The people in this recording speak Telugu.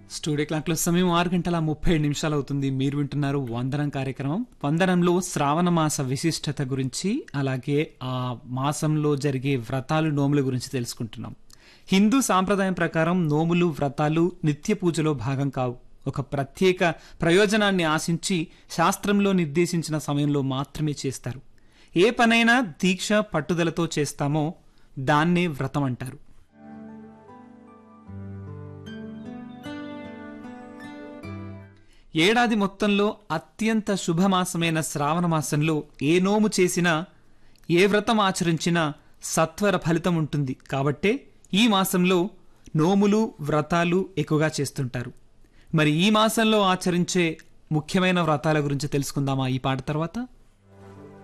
స్టూడియో క్లాక్లో సమయం ఆరు గంటల ముప్పై ఏడు నిమిషాలు అవుతుంది మీరు వింటున్నారు వందనం కార్యక్రమం వందనంలో శ్రావణ మాస విశిష్టత గురించి అలాగే ఆ మాసంలో జరిగే వ్రతాలు నోముల గురించి తెలుసుకుంటున్నాం హిందూ సాంప్రదాయం ప్రకారం నోములు వ్రతాలు నిత్య పూజలో భాగం కావు ఒక ప్రత్యేక ప్రయోజనాన్ని ఆశించి శాస్త్రంలో నిర్దేశించిన సమయంలో మాత్రమే చేస్తారు ఏ పనైనా దీక్ష పట్టుదలతో చేస్తామో దాన్నే వ్రతం అంటారు ఏడాది మొత్తంలో అత్యంత శుభమాసమైన శ్రావణ మాసంలో ఏ నోము చేసినా ఏ వ్రతం ఆచరించినా సత్వర ఫలితం ఉంటుంది కాబట్టే ఈ మాసంలో నోములు వ్రతాలు ఎక్కువగా చేస్తుంటారు మరి ఈ మాసంలో ఆచరించే ముఖ్యమైన వ్రతాల గురించి తెలుసుకుందామా ఈ పాట తర్వాత